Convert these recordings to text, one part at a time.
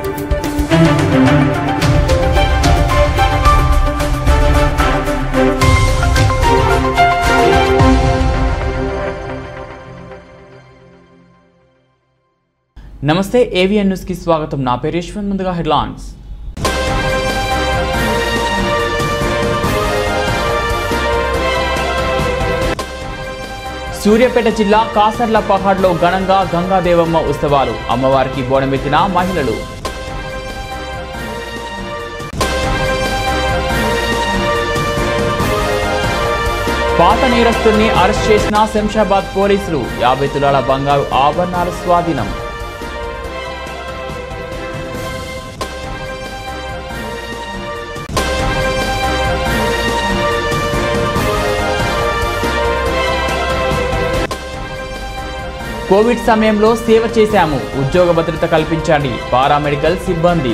నమస్తే ఏవిఎన్ న్యూస్కి స్వాగతం నా పేరు యశ్వంత్ ముందుగా హెడ్లైన్స్ సూర్యాపేట జిల్లా కాసర్ల పహాడ్లో ఘనంగా గంగాదేవమ్మ ఉత్సవాలు అమ్మవారికి బోనమెత్తిన మహిళలు పాత నేరస్తుల్ని అరెస్ట్ చేసిన శంషాబాద్ పోలీసులు యాభై తులాల బంగారు ఆభరణాలు స్వాధీనం కోవిడ్ సమయంలో సేవ చేశాము ఉద్యోగ భద్రత కల్పించండి పారామెడికల్ సిబ్బంది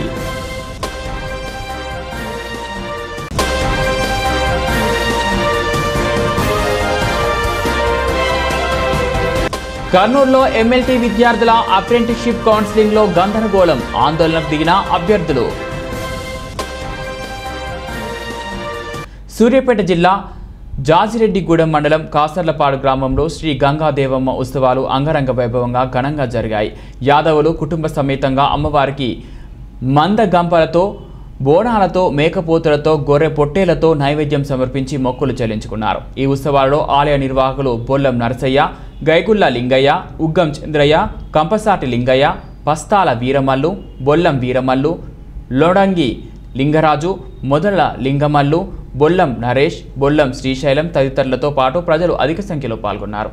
కర్నూలులో ఎమ్మెల్టీ విద్యార్థుల అప్రెంటిస్షిప్ కౌన్సిలింగ్లో గందరగోళం ఆందోళనకు దిగిన అభ్యర్థులు సూర్యాపేట జిల్లా జాజిరెడ్డిగూడెం మండలం కాసర్లపాడు గ్రామంలో శ్రీ గంగాదేవమ్మ ఉత్సవాలు అంగరంగ వైభవంగా ఘనంగా జరిగాయి యాదవులు కుటుంబ సమేతంగా అమ్మవారికి మంద గంపలతో బోనాలతో మేకపోతులతో గొర్రె పొట్టేలతో నైవేద్యం సమర్పించి మొక్కులు చెల్లించుకున్నారు ఈ ఉత్సవాలలో ఆలయ నిర్వాహకులు బొల్లం నరసయ్య గైగుల్ల లింగయ్య ఉగ్గం చంద్రయ్య కంపసాటి లింగయ్య పస్తాల వీరమల్లు బొల్లం వీరమల్లు లొడంగి లింగరాజు మొదల లింగమల్లు బొల్లం నరేష్ బొల్లం శ్రీశైలం తదితరులతో పాటు ప్రజలు అధిక సంఖ్యలో పాల్గొన్నారు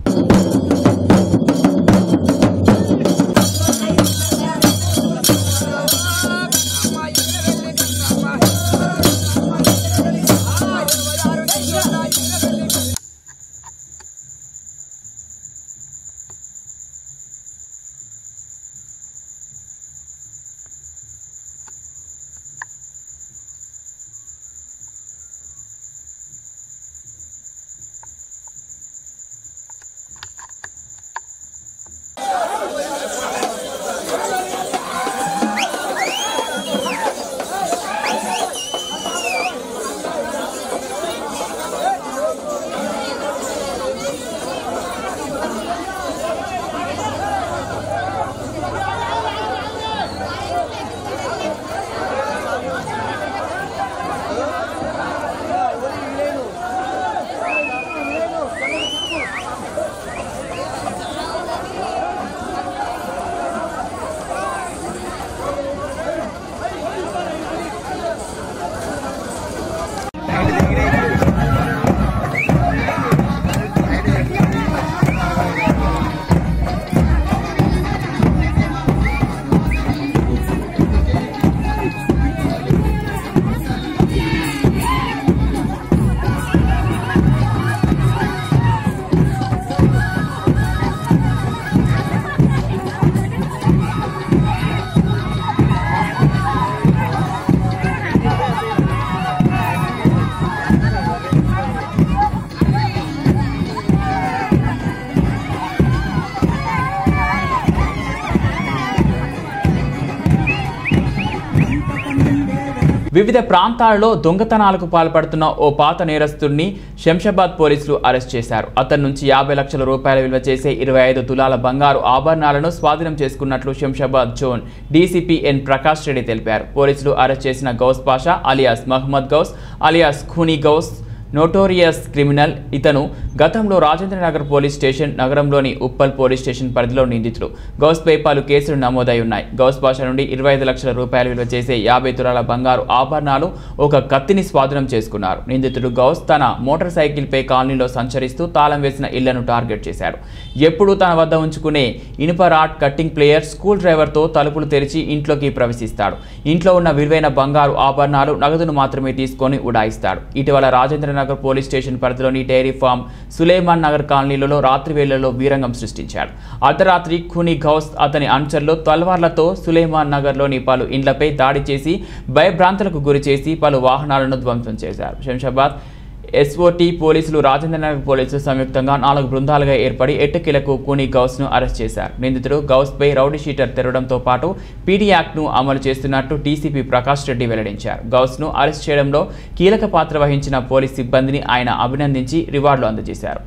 వివిధ ప్రాంతాలలో దొంగతనాలకు పాల్పడుతున్న ఓ పాత నేరస్తుడిని శంషాబాద్ పోలీసులు అరెస్ట్ చేశారు అతని నుంచి యాభై లక్షల రూపాయల విలువ చేసే ఇరవై ఐదు తులాల బంగారు ఆభరణాలను స్వాధీనం చేసుకున్నట్లు Shamshabad zone DCP N Prakash Reddy తెలిపారు పోలీసులు అరెస్ట్ చేసిన గౌస్ పాషా అలియాస్ మహమ్మద్ గౌస్ అలియాస్ ఖూనీ గౌస్ నోటోరియస్ క్రిమినల్ ఇతను గతంలో రాజేంద్రనగర్ పోలీస్ స్టేషన్ నగరంలోని ఉప్పల్ పోలీస్ స్టేషన్ పరిధిలో నిందితుడు గౌస్పై పలు కేసులు నమోదై ఉన్నాయి గౌస్ భాష నుండి ఇరవై ఐదు లక్షల రూపాయలు విలువ చేసే యాభై తులాల బంగారు ఆభరణాలు ఒక కత్తిని స్వాధీనం చేసుకున్నారు నిందితుడు గౌస్ తన మోటార్ సైకిల్పై కాలనీలో సంచరిస్తూ తాళం వేసిన ఇళ్లను టార్గెట్ చేశాడు ఎప్పుడూ తన వద్ద ఉంచుకునే ఇనుప రాడ్ కట్టింగ్ ప్లేయర్ స్కూల్ డ్రైవర్తో తలుపులు తెరిచి ఇంట్లోకి ప్రవేశిస్తాడు ఇంట్లో ఉన్న విలువైన బంగారు ఆభరణాలు నగదును మాత్రమే తీసుకొని ఉడాయిస్తాడు ఇటీవల రాజేంద్రనగర్ పోలీస్ స్టేషన్ పరిధిలోని డైరీ ఫామ్ సులేమాన్ నగర్ కాలనీలలో రాత్రి వేళల్లో వీరంగం సృష్టించాడు అర్ధరాత్రి ఖుని గౌస్ అతని అనుచరులు తల్వార్లతో సులేమాన్ నగర్లోని పలు ఇండ్లపై దాడి చేసి భయభ్రాంతులకు గురి చేసి పలు వాహనాలను ధ్వంసం చేశారు శంషాబాద్ ఎస్ఓటి పోలీసులు రాజేంద్రనగర్ పోలీసులు సంయుక్తంగా నాలుగు బృందాలుగా ఏర్పడి ఎట్టకిలకు కూని గౌస్ను అరెస్ట్ చేశారు నిందితుడు గౌస్పై రౌడీ షీటర్ తెరవడంతో పాటు పీడీ యాక్ట్ను అమలు చేస్తున్నట్టు డీసీపీ ప్రకాష్ రెడ్డి వెల్లడించారు గౌస్ను అరెస్ట్ చేయడంలో కీలక పాత్ర వహించిన పోలీస్ సిబ్బందిని ఆయన అభినందించి రివార్డులు అందజేశారు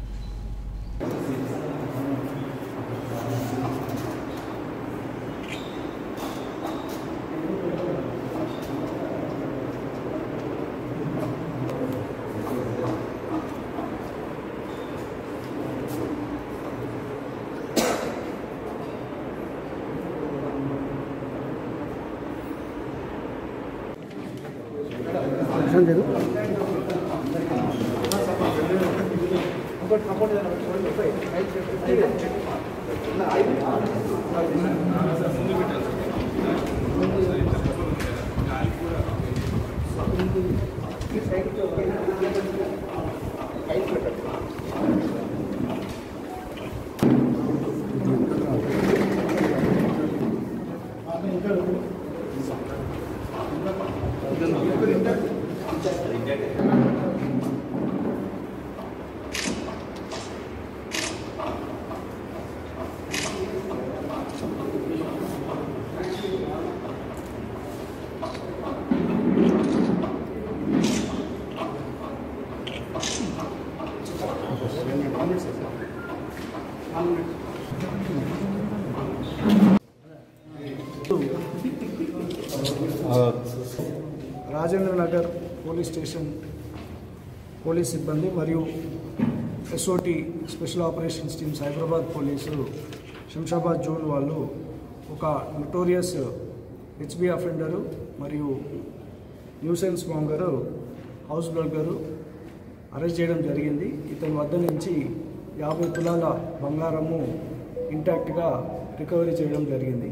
Rajendra Nagar police station police సిబ్బంది మరియు SOT special operations team Cyberabad police Shamshabad zone వాళ్ళు ఒక నొటోరియస్ హెచ్బి అఫెండరు మరియు nuisance monger house burglar arrest చేయడం జరిగింది ఇతని వద్ద నుంచి యాభై తులాల బంగారము ఇంటాక్ట్గా రికవరీ చేయడం జరిగింది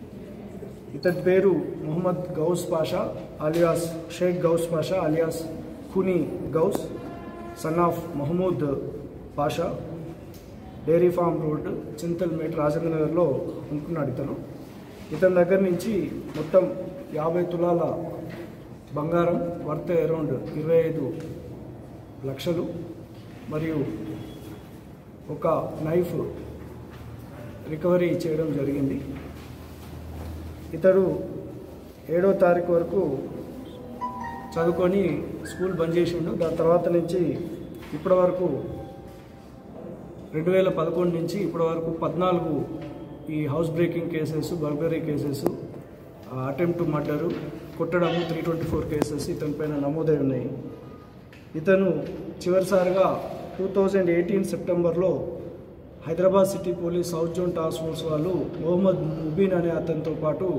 ఇతని పేరు మొహమ్మద్ గౌస్ పాషా అలియాస్ షేక్ గౌస్ పాషా అలియాస్ ఖునీ Ghouse son of Mahmood Pasha dairy farm road Chintalmet Rajendra నగర్లో ఉంటున్నాడు ఇతను ఇతని దగ్గర నుంచి మొత్తం యాభై తులాల బంగారం వర్త్ అరౌండ్ ఇరవై ఐదు లక్షలు మరియు ఒక నైఫ్ రికవరీ చేయడం జరిగింది ఇతడు ఏడో తారీఖు వరకు చదువుకొని స్కూల్ బంద్ చేసిండు దాని తర్వాత నుంచి ఇప్పటి వరకు రెండు వేల పదకొండు నుంచి ఇప్పటి వరకు పద్నాలుగు ఈ house breaking cases burglary cases attempt murder కొట్టడము త్రీ ట్వంటీ ఫోర్ కేసెస్ ఇతని పైన నమోదై ఉన్నాయి ఇతను చివరిసారిగా టూ థౌజండ్ ఎయిటీన్ సెప్టెంబర్లో Hyderabad city police south zone task force వాళ్ళు మొహమ్మద్ ముబీన్ అనే అతనితో పాటు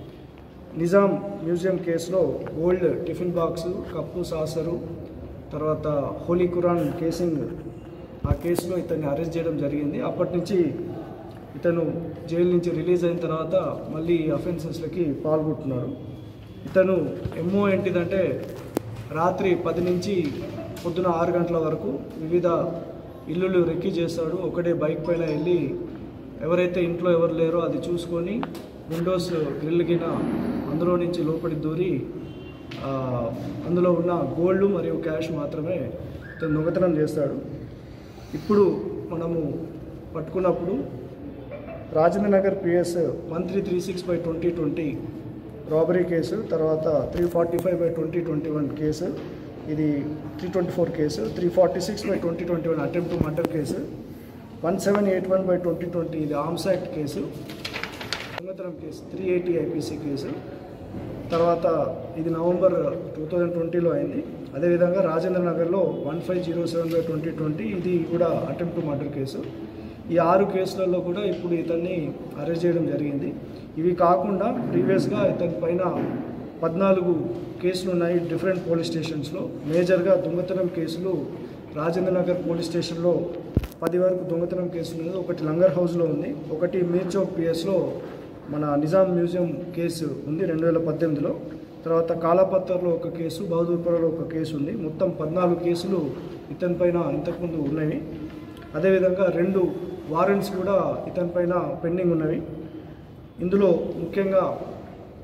నిజాం మ్యూజియం కేసులో gold tiffin box cup saucer తర్వాత హోలీ ఖురాన్ కేసింగ్ ఆ కేసులో ఇతన్ని అరెస్ట్ చేయడం జరిగింది అప్పటి నుంచి ఇతను జైలు నుంచి రిలీజ్ అయిన తర్వాత మళ్ళీ అఫెన్సెస్లకి పాల్గొంటున్నాడు ఇతను ఎంఓ ఏంటిదంటే రాత్రి పది నుంచి పొద్దున ఆరు గంటల వరకు వివిధ ఇల్లులు రెక్కి చేస్తాడు ఒకటే బైక్ పైన వెళ్ళి ఎవరైతే ఇంట్లో ఎవరు లేరో అది చూసుకొని విండోస్ గ్రిల్ గిన అందులో నుంచి లోపలికి దూరి ఆ, అందులో ఉన్న గోల్డ్ మరియు క్యాష్ మాత్రమే ఇతను దొంగతనం చేస్తాడు ఇప్పుడు మనము పట్టుకున్నప్పుడు Rajendra Nagar PS one three three six by twenty twenty robbery case తర్వాత three forty five by twenty twenty one case ఇది three twenty four case three forty six by twenty twenty one attempt to murder case one seven eight one by twenty twenty ఇది arms act case దొంగతనం case three eighty IPC case తర్వాత ఇది November two thousand ట్వంటీలో అయింది అదేవిధంగా రాజేంద్ర నగర్లో one five zero seven by twenty twenty ఇది కూడా అటెంప్ట్ మర్డర్ కేసు ఈ ఆరు కేసులలో కూడా ఇప్పుడు ఇతన్ని అరెస్ట్ చేయడం జరిగింది ఇవి కాకుండా ప్రీవియస్గా ఇతని పైన పద్నాలుగు కేసులు ఉన్నాయి డిఫరెంట్ పోలీస్ స్టేషన్స్లో మేజర్గా దొంగతనం కేసులు రాజేంద్ర నగర్ పోలీస్ స్టేషన్లో పది వరకు దొంగతనం కేసులు ఉన్నాయి ఒకటి లంగర్ హౌస్లో ఉంది ఒకటి మీర్ చౌక్ పిఎస్లో మన నిజాం మ్యూజియం కేసు ఉంది రెండు వేల పద్దెనిమిదిలో తర్వాత కాలాపత్తర్లో ఒక కేసు బహదూర్పురలో ఒక కేసు ఉంది మొత్తం పద్నాలుగు కేసులు ఇతని పైన ఇంతకుముందు ఉన్నవి అదేవిధంగా రెండు వారెంట్స్ కూడా ఇతని పైన పెండింగ్ ఉన్నవి ఇందులో ముఖ్యంగా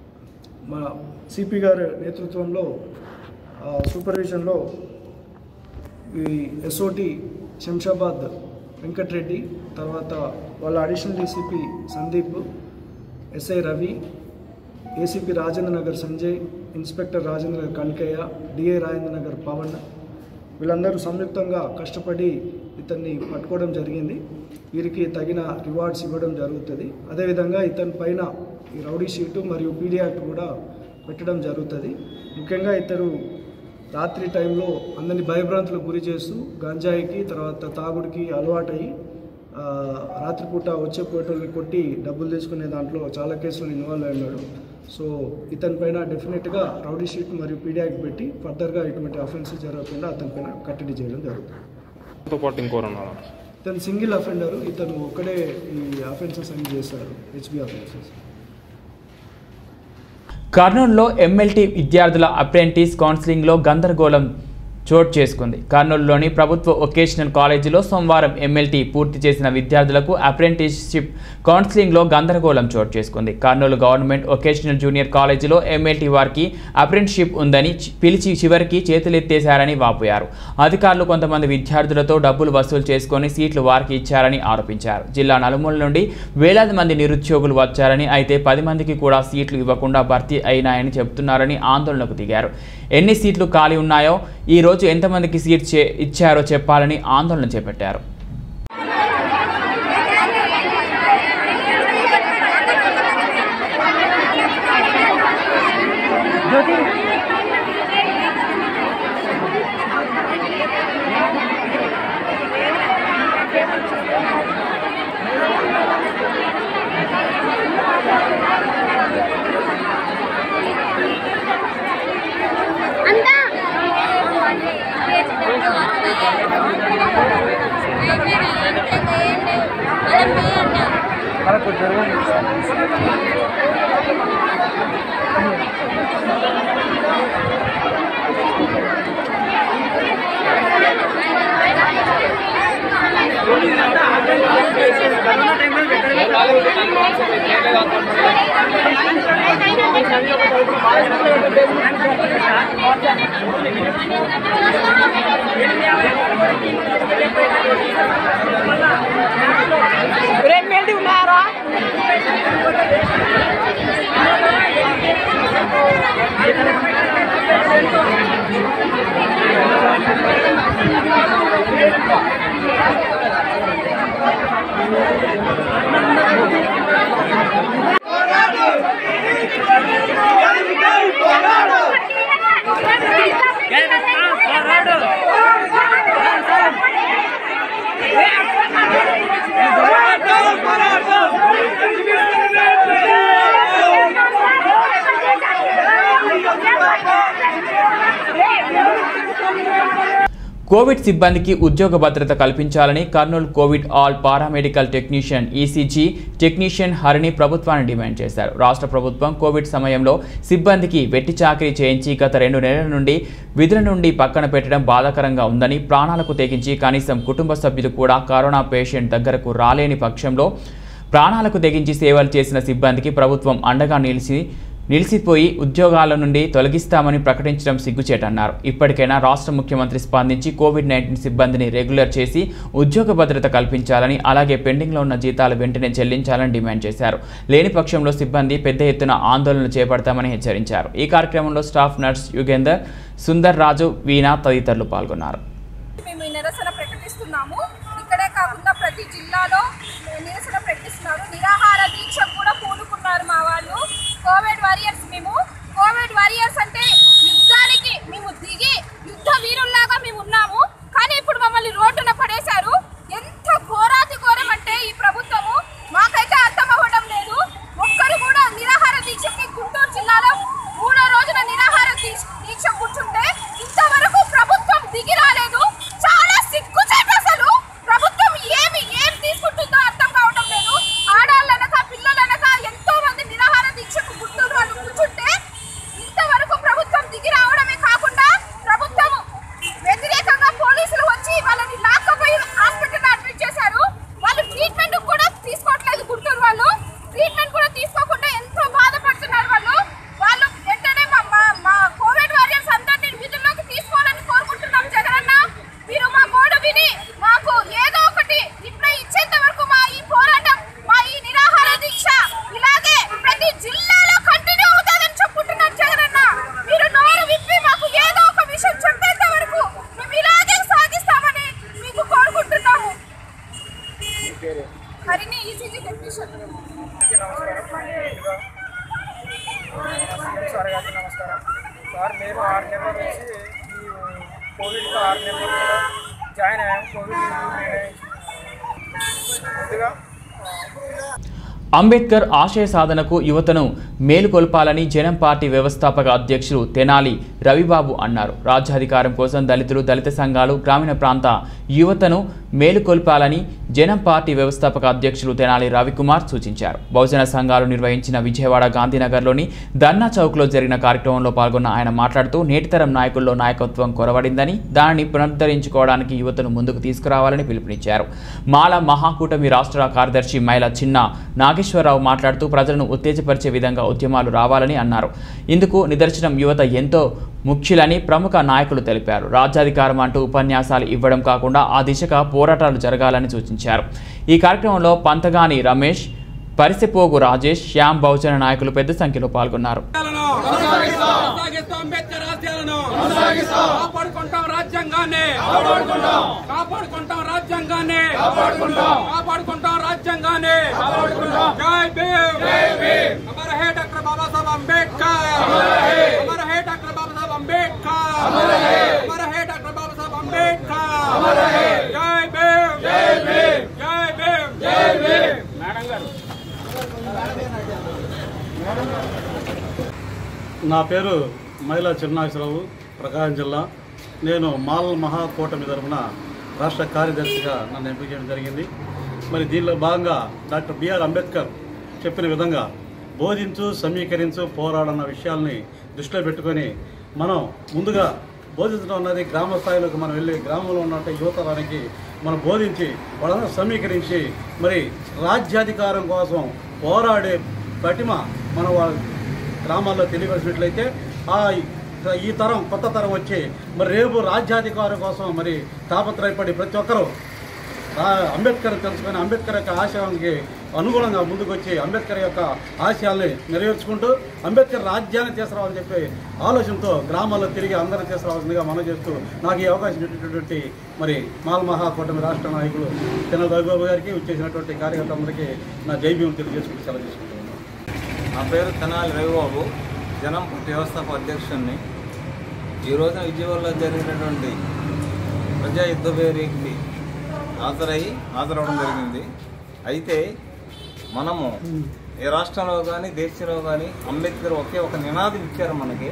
మన సిపి గారి నేతృత్వంలో ఆ, సూపర్విజన్లో ఈ ఎస్ఓటి శంషాబాద్ వెంకట్రెడ్డి తర్వాత వాళ్ళ additional DCP Sandeep SI Ravi ACP Rajendra Nagar Sanjay inspector Rajendra Nagar Kanakaiah DI Rajendra Nagar Pavan వీళ్ళందరూ సంయుక్తంగా కష్టపడి ఇతన్ని పట్టుకోవడం జరిగింది వీరికి తగిన రివార్డ్స్ ఇవ్వడం జరుగుతుంది అదేవిధంగా ఇతని పైన ఈ రౌడీ షీటు మరియు పీడీ యాక్ట్ కూడా పెట్టడం జరుగుతుంది ముఖ్యంగా ఇతరు రాత్రి టైంలో అందరినీ భయభ్రాంతులకు గురి చేస్తూ గంజాయికి తర్వాత తాగుడికి అలవాటయ్యి ఆ, రాత్రిపూట వచ్చే పోయేటోళ్ళని కొట్టి డబ్బులు తీసుకునే దాంట్లో చాలా కేసులు ఇన్వాల్వ్ అయినాడు సో ఇతని పైన డెఫినెట్గా రౌడీ షీట్ మరియు పీడియాక్ పెట్టి ఫర్దర్గా ఇటువంటి అఫెన్సెస్ జరగకుండా అతని పైన కట్టడి చేయడం జరుగుతుంది తో పాటు ఇంకోరు ఉన్నారు ఇతను సింగిల్ అఫెండర్ ఇతను ఒక్కడే ఈ అఫెన్సెస్ అన్ని చేశారు హెచ్బి అఫెన్సెస్ కర్నూలులో ఎమ్మెల్టీ విద్యార్థుల అప్రెంటిస్ కౌన్సిలింగ్లో గందరగోళం చోటు చేసుకుంది కర్నూలులోని ప్రభుత్వ వొకేషనల్ కాలేజీలో సోమవారం ఎమ్మెల్టీ పూర్తి చేసిన విద్యార్థులకు అప్రెంటిస్షిప్ కౌన్సిలింగ్లో గందరగోళం చోటు చేసుకుంది కర్నూలు గవర్నమెంట్ వొకేషనల్ జూనియర్ కాలేజీలో ఎమ్మెల్టీ వారికి అప్రెంటిస్షిప్ ఉందని చి- పిలిచి చివరికి చేతులెత్తేశారని వాపోయారు అధికారులు కొంతమంది విద్యార్థులతో డబ్బులు వసూలు చేసుకొని సీట్లు వారికి ఇచ్చారని ఆరోపించారు జిల్లా నలుమూల నుండి వేలాది మంది నిరుద్యోగులు వచ్చారని అయితే పది మందికి కూడా సీట్లు ఇవ్వకుండా భర్తీ అయినాయని చెబుతున్నారని ఆందోళనకు దిగారు ఎన్ని సీట్లు ఖాళీ ఉన్నాయో ఈ రోజు ఎంతమందికి సీట్ చే ఇచ్చారో చెప్పాలని ఆందోళన చేపట్టారు కోవిడ్ సిబ్బందికి ఉద్యోగ భద్రత కల్పించాలని Kurnool Covid all paramedical technician ECG technician హరిని ప్రభుత్వాన్ని డిమాండ్ చేశారు రాష్ట్ర ప్రభుత్వం కోవిడ్ సమయంలో సిబ్బందికి వెట్టి చాకరీ చేయించి గత రెండు నెలల నుండి విధుల నుండి పక్కన పెట్టడం బాధాకరంగా ఉందని ప్రాణాలకు తెగించి కనీసం కుటుంబ సభ్యులు కూడా కరోనా పేషెంట్ దగ్గరకు రాలేని పక్షంలో ప్రాణాలకు తెగించి సేవలు చేసిన సిబ్బందికి ప్రభుత్వం అండగా నిలిచి నిలిచిపోయి ఉద్యోగాల నుండి తొలగిస్తామని ప్రకటించడం సిగ్గుచేటన్నారు ఇప్పటికైనా రాష్ట్ర ముఖ్యమంత్రి స్పందించి కోవిడ్ నైన్టీన్ సిబ్బందిని రెగ్యులర్ చేసి ఉద్యోగ భద్రత కల్పించాలని అలాగే పెండింగ్లో ఉన్న జీతాలు వెంటనే చెల్లించాలని డిమాండ్ చేశారు లేని పక్షంలో సిబ్బంది పెద్ద ఎత్తున ఆందోళనలు చేపడతామని హెచ్చరించారు ఈ కార్యక్రమంలో స్టాఫ్ నర్స్ యుగేందర్ సుందర్ రాజు వీణా తదితరులు పాల్గొన్నారు మేము ఈ నిరసన ప్రకటిస్తున్నాము ఇక్కడే కాకుండా ప్రతి జిల్లాలో నిరసన ప్రకటిస్తున్నారు నిరాహార దీక్ష కూడా పూనుకున్నారు మా వాళ్ళు కోవిడ్ వారియర్స్ మేము కోవిడ్ వారియర్స్ అంటే యుద్ధానికి మేము దిగి యుద్ధ వీరుల్లాగా మేము ఉన్నాము కానీ ఇప్పుడు మమ్మల్ని రోడ్డున పడేశారు ఎంత ఘోరాతి ఘోరం అంటే ఈ ప్రభుత్వము మాకైతే అర్థం అవ్వడం లేదు ఒక్కరు కూడా నిరాహార దీక్షకి గుంటూరు జిల్లాలో మూడో రోజున నిరాహార దీక్ష దీక్ష కూర్చుంటే ఇంతవరకు ప్రభుత్వం దిగి రాలేదు సార్ గారికి నమస్కారం సార్ మేము ఆరు నెలలు వేసి ఈ కోవిడ్తో ఆరు నెలలు కూడా జాయిన్ అయ్యాము కోవిడ్ నేనే ముందుగా అంబేద్కర్ ఆశయ సాధనకు యువతను మేలుకొల్పాలని జనం పార్టీ వ్యవస్థాపక అధ్యక్షులు తెనాలి రవిబాబు అన్నారు రాజ్యాధికారం కోసం దళితులు దళిత సంఘాలు గ్రామీణ ప్రాంత యువతను మేలుకొల్పాలని జనం పార్టీ వ్యవస్థాపక అధ్యక్షులు తెనాలి రవికుమార్ సూచించారు బహుజన సంఘాలు నిర్వహించిన విజయవాడ గాంధీనగర్లోని ధర్నా చౌక్లో జరిగిన కార్యక్రమంలో పాల్గొన్న ఆయన మాట్లాడుతూ నేటితరం నాయకుల్లో నాయకత్వం కొరవడిందని దానిని పునరుద్ధరించుకోవడానికి యువతను ముందుకు తీసుకురావాలని పిలుపునిచ్చారు మాల మహాకూటమి రాష్ట్ర కార్యదర్శి మైల చిన్న నాగేశ్వరరావు మాట్లాడుతూ ప్రజలను ఉత్తేజపరిచే విధంగా ఉద్యమాలు రావాలని అన్నారు ఇందుకు నిదర్శనం యువత ఎంతో ముఖ్యులని ప్రముఖ నాయకులు తెలిపారు రాజ్యాధికారం అంటూ ఉపన్యాసాలు ఇవ్వడం కాకుండా ఆ దిశగా పోరాటాలు జరగాలని సూచించారు ఈ కార్యక్రమంలో పంతగాని రమేష్ పరిసెపోగు రాజేష్ శ్యామ్ బహుజన నాయకులు పెద్ద సంఖ్యలో పాల్గొన్నారు కొనసాగిస్తాం అంబేద్కర్ ఆశయాలను కాపాడుకుంటాం రాజ్యాంగాన్ని కాపాడుకుంటాం రాజ్యాంగాన్ని కాపాడుకుంటాం రాజ్యాంగాన్ని జై భీమ్ అమర హే డాక్టర్ బాబాసాహెబ్ అంబేద్కర్ అమర హే డాక్టర్ బాబాసాహెబ్ అంబేద్కర్ అమర హే డాక్టర్ బాబాసాహెబ్ అంబేద్కర్ జై భీమ్ జై భీమ్ జై భీమ్ జై భీమ్ మేడం గారు నా పేరు మైలా చిన్నాశ్వరరావు ప్రకాశం జిల్లా నేను మాల్ మహాకూటమి తరఫున రాష్ట్ర కార్యదర్శిగా నన్ను ఎంపిక చేయడం జరిగింది మరి దీనిలో భాగంగా డాక్టర్ బిఆర్ అంబేద్కర్ చెప్పిన విధంగా బోధించు సమీకరించు పోరాడన్న విషయాల్ని దృష్టిలో పెట్టుకొని మనం ముందుగా బోధించడం అన్నది గ్రామ స్థాయిలోకి మనం వెళ్ళి గ్రామంలో ఉన్నట్టు యువతరానికి మనం బోధించి వాళ్ళందరూ సమీకరించి మరి రాజ్యాధికారం కోసం పోరాడే పటిమ మన వాళ్ళ గ్రామాల్లో తెలియవలసినట్లయితే ఆ ఈ తరం కొత్త తరం వచ్చి మరి రేపు రాజ్యాధికారం కోసం మరి తాపత్రయపడి ప్రతి ఒక్కరూ రా- అంబేద్కర్ తెలుసుకొని అంబేద్కర్ యొక్క ఆశయానికి అనుగుణంగా ముందుకు వచ్చి అంబేద్కర్ యొక్క ఆశయాల్ని నెరవేర్చుకుంటూ అంబేద్కర్ రాజ్యాన్ని తీసుకురావాలని చెప్పి ఆలోచనతో గ్రామాల్లో తిరిగి అందరూ తీసుకురావాల్సిందిగా మనం చేస్తూ నాకు ఈ అవకాశం ఇచ్చినటువంటి మరి మాల్ మహాకూటమి రాష్ట్ర నాయకులు తెన రఘుబాబు గారికి వచ్చేసినటువంటి కార్యకర్తలందరికీ నా జైభీం తెలియజేసుకుంటూ సెలవు తీసుకుంటున్నాను నా పేరు తెనాలి రవిబాబు జనం పార్టీ వ్యవస్థాపక అధ్యక్షుడిని ఈ రోజున విజయవాడలో జరిగినటువంటి ప్రజా యుద్ధ వేదికకి హాజరయ్యి హాజరవడం జరిగింది అయితే మనము ఏ రాష్ట్రంలో కానీ దేశంలో కానీ అంబేద్కర్ ఒకే ఒక నినాదం ఇచ్చారు మనకి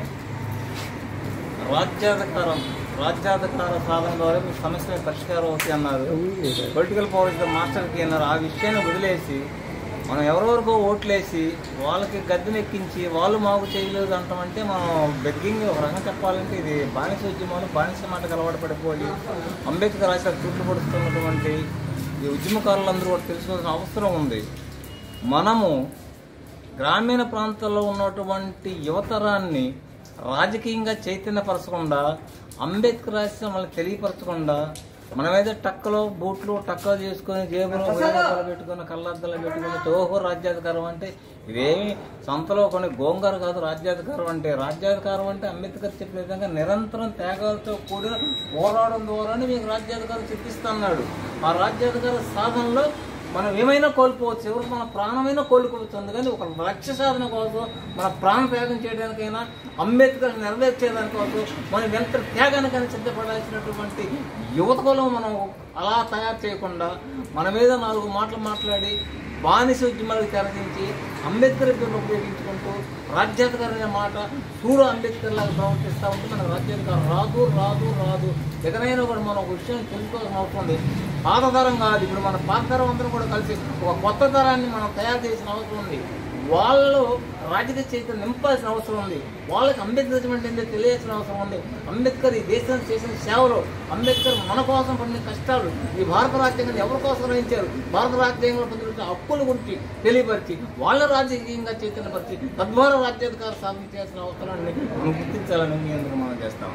రాజ్యాధికారం రాజ్యాధికార సాధన ద్వారా మీ సమస్యలు పరిష్కారం అవుతాయి అన్నారు పొలిటికల్ పవర్ మాస్టర్కి అన్నారు ఆ విషయాన్ని వదిలేసి మనం ఎవరెవరికో ఓట్లేసి వాళ్ళకి గద్దెనెక్కించి వాళ్ళు మాకు చేయలేదు అంటామంటే మనం బెగ్గింగ్ ఒక రకంగా చెప్పాలంటే ఇది బానిస ఉద్యమాలు బానిస మాటకు అలవాటు పడిపోయి అంబేద్కర్ రాసిన చుట్లు పడుతున్నటువంటి ఈ ఉద్యమకారులందరూ కూడా తెలుసుకోవాల్సిన అవసరం ఉంది మనము గ్రామీణ ప్రాంతాల్లో ఉన్నటువంటి యువతరాన్ని రాజకీయంగా చైతన్యపరచకుండా అంబేద్కర్ రాసిన వాళ్ళని తెలియపరచకుండా మనమైతే టక్కలో బూట్లు టక్కలు చేసుకొని జేబులో వెయ్యి రూపాయలు పెట్టుకొని కళ్ళద్దాలు పెట్టుకొని తోహో రాజ్యాధికారం అంటే ఇదేమి సంతలో కొన్ని గోంగారు కాదు రాజ్యాధికారం అంటే రాజ్యాధికారం అంటే అంబేద్కర్ చెప్పిన విధంగా నిరంతరం త్యాగాలతో కూడిన పోరాటం ద్వారానే మీకు రాజ్యాధికారం చెప్పిస్తున్నాడు ఆ రాజ్యాధికార సాధనలో మనం ఏమైనా కోల్పోవచ్చు ఎవరు మన ప్రాణమైనా కోల్పోవచ్చు అందుకని ఒక లక్ష్య సాధన కోసం మన ప్రాణ త్యాగం చేయడానికైనా అంబేద్కర్ నెరవేర్చేదాని కోసం మనం ఎంత త్యాగానికైనా సిద్ధపడాల్సినటువంటి యువతలో మనం అలా తయారు చేయకుండా మన మీద నాలుగు మాటలు మాట్లాడి బానిస ఉద్యమాలకు తెరదించి అంబేద్కర్ పేరును ఉపయోగించుకుంటూ రాజ్యాధికారం అనే మాట చూడు అంబేద్కర్ లాగా ప్రవర్తిస్తూ ఉంటే మనకు రాజ్యాధికారం రాదు రాదు రాదు ఎక్కడైనా కూడా మనం ఒక విషయం తెలుసుకోవాల్సిన అవసరం ఉంది పాత తరం కాదు ఇప్పుడు మన పాత తరం అందరం కూడా కలిసి ఒక కొత్త తరాన్ని మనం తయారు చేసిన అవసరం ఉంది వాళ్ళు రాజకీయ చైతన్యం నింపాల్సిన అవసరం ఉంది వాళ్ళకి అంబేద్కర్ అంటే ఏంటో తెలియాల్సిన అవసరం ఉంది అంబేద్కర్ ఈ దేశానికి చేసిన సేవలు అంబేద్కర్ మన కోసం పడిన కష్టాలు ఈ భారత రాజ్యాంగాన్ని ఎవరి కోసం రచించారు భారత రాజ్యాంగంలో పొందిన హక్కుల గురించి తెలియపరిచి వాళ్ళ రాజకీయంగా చైతన్యపరిచి తద్వారా రాజ్యాధికార సాధించాల్సిన అవసరాన్ని మనం గుర్తించాలని మీ అందరూ మనం చేస్తాం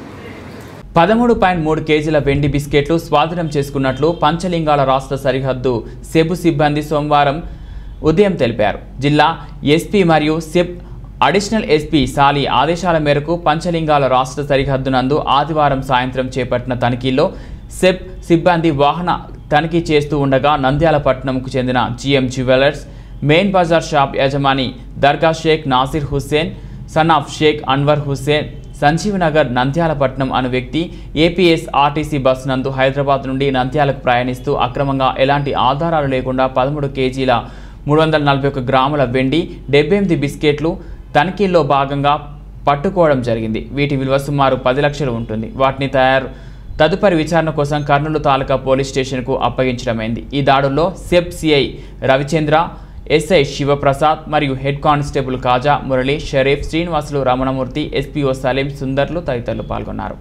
పదమూడు పాయింట్ మూడు కేజీల వెండి బిస్కెట్లు స్వాధీనం చేసుకున్నట్లు పంచలింగాల రాష్ట్ర సరిహద్దు సెబు సిబ్బంది సోమవారం ఉదయం తెలిపారు జిల్లా ఎస్పీ మరియు సెబ్ అడిషనల్ ఎస్పీ సాలి ఆదేశాల మేరకు పంచలింగాల రాష్ట్ర సరిహద్దు నందు ఆదివారం సాయంత్రం చేపట్టిన తనిఖీల్లో సెబ్ సిబ్బంది వాహన తనిఖీ చేస్తూ ఉండగా నంద్యాల పట్టణంకు చెందిన జిఎం జ్యువెలర్స్ మెయిన్ బజార్ షాప్ యజమాని దర్గా షేక్ నాసిర్ హుస్సేన్ సన్ ఆఫ్ షేక్ అన్వర్ హుస్సేన్ సంజీవనగర్ నంద్యాలపట్నం అను వ్యక్తి ఏపీఎస్ ఆర్టీసీ బస్సు నందు హైదరాబాద్ నుండి నంద్యాలకు ప్రయాణిస్తూ అక్రమంగా ఎలాంటి ఆధారాలు లేకుండా పదమూడు కేజీల మూడు వందల నలభై ఒక గ్రాముల వెండి డెబ్బై ఎనిమిది బిస్కెట్లు తనిఖీల్లో భాగంగా పట్టుకోవడం జరిగింది వీటి విలువ సుమారు పది లక్షలు ఉంటుంది వాటిని తయారు తదుపరి విచారణ కోసం కర్నూలు తాలూకా పోలీస్ స్టేషన్కు అప్పగించడమైంది ఈ దాడుల్లో SEB CI Ravichandra SI Sivaprasad మరియు head constable Khaja Murali Sharif Srinivasulu Ramanamurthy SPO Salim సుందర్లు తదితరులు పాల్గొన్నారు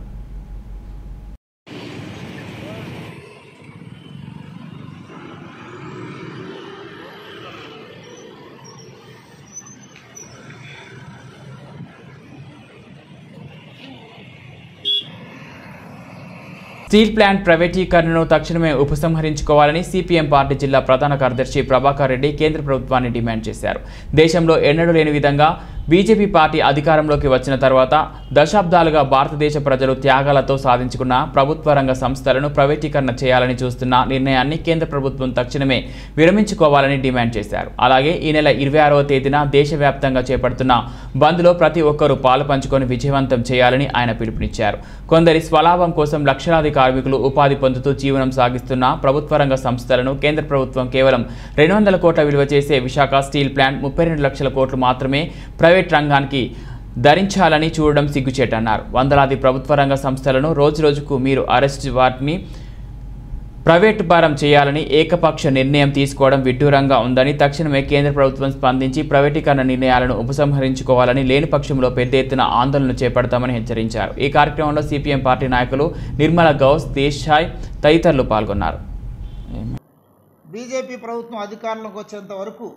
స్టీల్ ప్లాంట్ ప్రైవేటీకరణను తక్షణమే ఉపసంహరించుకోవాలని సిపిఎం పార్టీ జిల్లా ప్రధాన కార్యదర్శి ప్రభాకర్ రెడ్డి కేంద్ర ప్రభుత్వాన్ని డిమాండ్ చేశారు దేశంలో ఎన్నడూ లేని విధంగా బీజేపీ పార్టీ అధికారంలోకి వచ్చిన తర్వాత దశాబ్దాలుగా భారతదేశ ప్రజలు త్యాగాలతో సాధించుకున్న ప్రభుత్వ రంగ సంస్థలను ప్రైవేటీకరణ చేయాలని చూస్తున్న నిర్ణయాన్ని కేంద్ర ప్రభుత్వం తక్షణమే విరమించుకోవాలని డిమాండ్ చేశారు అలాగే ఈ నెల ఇరవై ఆరవ తేదీన దేశవ్యాప్తంగా చేపడుతున్న బంద్లో ప్రతి ఒక్కరూ పాలు పంచుకొని విజయవంతం చేయాలని ఆయన పిలుపునిచ్చారు కొందరి స్వలాభం కోసం లక్షలాది కార్మికులు ఉపాధి పొందుతూ జీవనం సాగిస్తున్న ప్రభుత్వ రంగ సంస్థలను కేంద్ర ప్రభుత్వం కేవలం రెండు వందల కోట్ల విలువ చేసే విశాఖ స్టీల్ ప్లాంట్ ముప్పై రెండు లక్షల కోట్లు మాత్రమే ప్రైవేట్ రంగానికి ధరించాలని చూడడం సిగ్గుచేటన్నారు వందలాది ప్రభుత్వ రంగ సంస్థలను రోజురోజుకు మీరు అరెస్ట్ వాటిని ప్రైవేటు భారం చేయాలని ఏకపక్ష నిర్ణయం తీసుకోవడం విడ్డూరంగా ఉందని తక్షణమే కేంద్ర ప్రభుత్వం స్పందించి ప్రైవేటీకరణ నిర్ణయాలను ఉపసంహరించుకోవాలని లేని పక్షంలో పెద్ద ఎత్తున ఆందోళన చేపడతామని హెచ్చరించారు ఈ కార్యక్రమంలో సిపిఎం పార్టీ నాయకులు నిర్మల గౌస్ దేశాయ్ తదితరులు పాల్గొన్నారు బీజేపీ ప్రభుత్వం అధికారంలోకి వచ్చేంత వరకు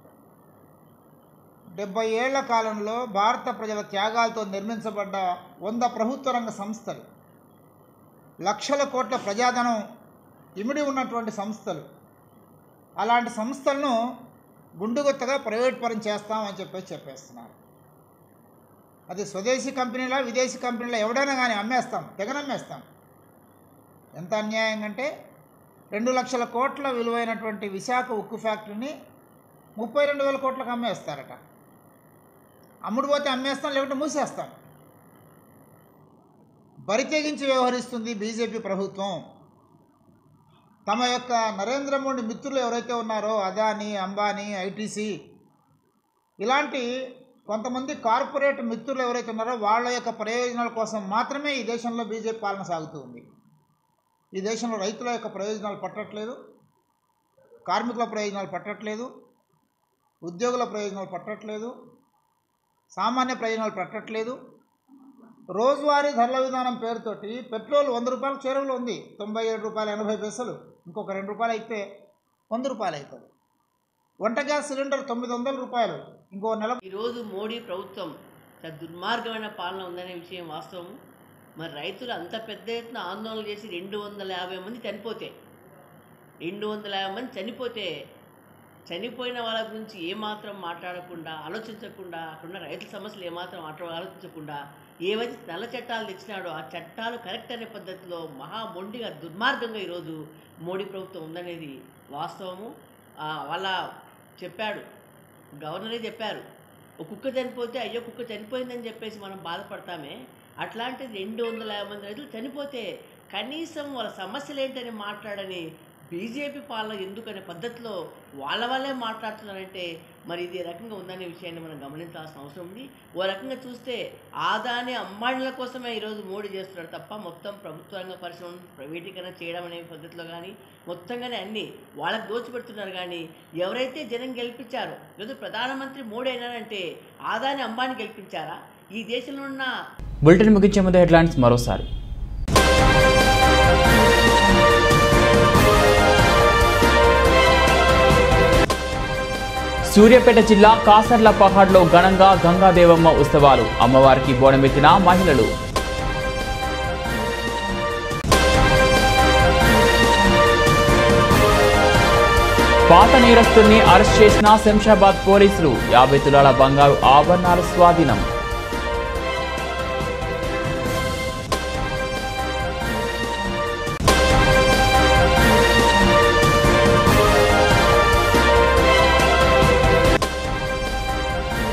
డెబ్బై ఏళ్ల కాలంలో భారత ప్రజల త్యాగాలతో నిర్మించబడ్డ వంద ప్రభుత్వ రంగ సంస్థలు లక్షల కోట్ల ప్రజాధనం ఇమిడి ఉన్నటువంటి సంస్థలు అలాంటి సంస్థలను గుండుగొత్తగా ప్రైవేట్ పరం చేస్తామని చెప్పేసి చెప్పేస్తున్నారు అది స్వదేశీ కంపెనీలా విదేశీ కంపెనీలా ఎవడైనా కానీ అమ్మేస్తాం తెగనమ్మేస్తాం ఎంత అన్యాయం అంటే రెండు లక్షల కోట్ల విలువైనటువంటి విశాఖ ఉక్కు ఫ్యాక్టరీని ముప్పై రెండు వేల కోట్లకు అమ్మేస్తారట అమ్ముడు పోతే అమ్మేస్తాం లేకుంటే మూసేస్తాం బరి తెగించి వ్యవహరిస్తుంది బీజేపీ ప్రభుత్వం తమ యొక్క నరేంద్ర మోడీ మిత్రులు ఎవరైతే ఉన్నారో అదానీ అంబానీ ఐటీసీ ఇలాంటి కొంతమంది కార్పొరేట్ మిత్రులు ఎవరైతే ఉన్నారో వాళ్ళ యొక్క ప్రయోజనాల కోసం మాత్రమే ఈ దేశంలో బీజేపీ పాలన సాగుతూ ఉంది ఈ దేశంలో రైతుల యొక్క ప్రయోజనాలు పట్టట్లేదు కార్మికుల ప్రయోజనాలు పట్టట్లేదు ఉద్యోగుల ప్రయోజనాలు పట్టట్లేదు సామాన్య ప్రయోజనాలు పట్టట్లేదు రోజువారీ ధరల విధానం పేరుతోటి పెట్రోల్ వంద రూపాయల చేరువలో ఉంది తొంభై ఏడు రూపాయలు ఎనభై పైసలు ఇంకొక రెండు రూపాయలు అయితే వంద రూపాయలు అవుతుంది వంట గ్యాస్ సిలిండర్ తొమ్మిది వందల రూపాయలు ఇంకో నెల ఈరోజు మోడీ ప్రభుత్వం చాలా దుర్మార్గమైన పాలన ఉందనే విషయం వాస్తవం మరి రైతులు అంత పెద్ద ఎత్తున ఆందోళన చేసి రెండు వందల యాభై మంది చనిపోతే రెండు వందల యాభై మంది చనిపోతే చనిపోయిన వాళ్ళ గురించి ఏమాత్రం మాట్లాడకుండా ఆలోచించకుండా అక్కడున్న రైతుల సమస్యలు ఏమాత్రం ఆట ఆలోచించకుండా ఏవైతే నల్ల చట్టాలు తెచ్చినాడో ఆ చట్టాలు కరెక్ట్ అనే పద్ధతిలో మహా మొండిగా దుర్మార్గంగా ఈరోజు మోడీ ప్రభుత్వం ఉందనేది వాస్తవము ఆ, వాళ్ళ చెప్పాడు గవర్నరే చెప్పారు ఒక కుక్క చనిపోతే అయ్యో కుక్క చనిపోయిందని చెప్పేసి మనం బాధపడతామే అట్లాంటిది రెండు వందల యాభై మంది రైతులు చనిపోతే కనీసం వాళ్ళ సమస్యలు ఏంటని మాట్లాడని బీజేపీ పాలన ఎందుకనే పద్ధతిలో వాళ్ళ వాళ్ళే మాట్లాడుతున్నారంటే మరి ఇది ఏ రకంగా ఉందనే విషయాన్ని మనం గమనించాల్సిన అవసరం ఉంది ఓ రకంగా చూస్తే ఆదాని అమ్మాయిల కోసమే ఈరోజు మోడీ చేస్తున్నాడు తప్ప మొత్తం ప్రభుత్వ రంగ పరిశ్రమను ప్రైవేటీకరణ చేయడం అనే పద్ధతిలో కానీ మొత్తంగానే అన్నీ వాళ్ళకి దోచిపెడుతున్నారు కానీ ఎవరైతే జనం గెలిపించారో ఈరోజు ప్రధానమంత్రి మోడీ అయినారంటే ఆదాని అంబానీ గెలిపించారా ఈ దేశంలో ఉన్న బులెటిన్ ముగించే ముందు హెడ్లైన్స్ మరోసారి సూర్యాపేట జిల్లా కాసర్ల పహాడ్లో ఘనంగా గంగాదేవమ్మ ఉత్సవాలు అమ్మవారికి బోనమెత్తిన మహిళలు పాత నేరస్తుల్ని అరెస్ట్ చేసిన శంషాబాద్ పోలీసులు యాభై తులాల బంగారు ఆభరణాలు స్వాధీనం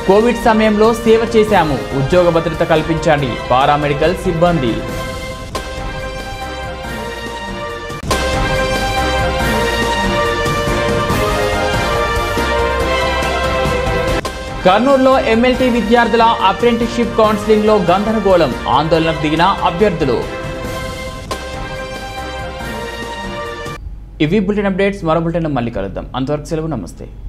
కోవిడ్ సమయంలో సేవ చేశాము ఉద్యోగ భద్రత కల్పించండి పారామెడికల్ సిబ్బంది కర్నూలులో ఎమ్మెల్టీ విద్యార్థుల అప్రెంటిస్షిప్ కౌన్సిలింగ్లో గందరగోళం ఆందోళనకు దిగిన అభ్యర్థులు ఇవి బులెటిన్ అప్డేట్స్ మరో బులెటిన్ మళ్ళీ కలుద్దాం అంతవరకు సెలవు నమస్తే